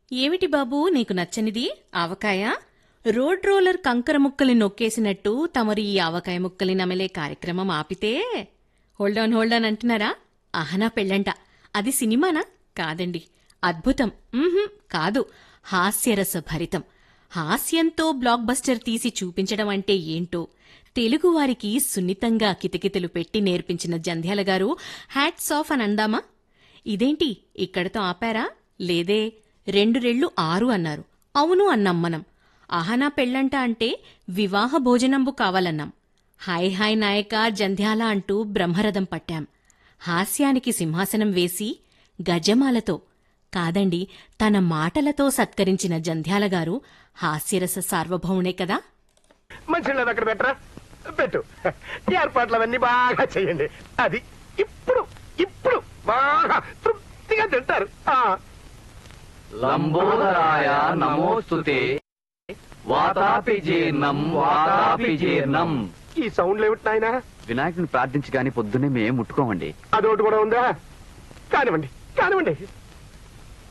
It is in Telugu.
ఏమిటి బాబూ నీకు నచ్చనిది ఆవకాయ రోడ్ రోలర్ కంకర ముక్కలు నొక్కేసినట్టు తమరు ఈ ఆవకాయ ముక్కల్ని నమిలే కార్యక్రమం ఆపితే హోల్డాన్ హోల్డాన్ అంటున్నారా అహనా పెళ్ళంట అది సినిమానా కాదండి అద్భుతం ఉహుం, కాదు హాస్యరస భరితం హాస్యంతో బ్లాక్ బస్టర్ తీసి చూపించడం అంటే ఏంటో తెలుగువారికి సున్నితంగా కితకితలు పెట్టి నేర్పించిన జంధ్యాల గారు హ్యాట్స్ ఆఫ్ అని అందామా ఇదేంటి ఇక్కడతో ఆపారా లేదే రెండు రెళ్ళు ఆరు అన్నారు అవును అన్నాం మనం అహనా పెళ్ళంట అంటే వివాహ భోజనంబు కావాలన్నాం హాయ్ హాయ్ నాయక జంధ్యాల అంటూ బ్రహ్మరథం పట్టాం హాస్యానికి సింహాసనం వేసి గజమాలతో కాదండి తన మాటలతో సత్కరించిన జంధ్యాల గారు హాస్యరస సార్వభౌముడే కదా మంచి అక్కడ పెట్టరా పెట్టు ఏర్పాట్లు అవన్నీ బాగా చేయండి అది ఇప్పుడు ఇప్పుడు బాగా తృప్తిగా తింటారు ఆ లంబోదరాయ నమోస్తుతే వాతాపి జీర్ణం వాతాపి జీర్ణం ఈ సౌండ్లు ఏమిటి నాయనా వినాయకుని ప్రార్థించి గాని పొద్దున్నే మేము ముట్టుకోమండి అదొకటి కూడా ఉందా కానివ్వండి కానివ్వండి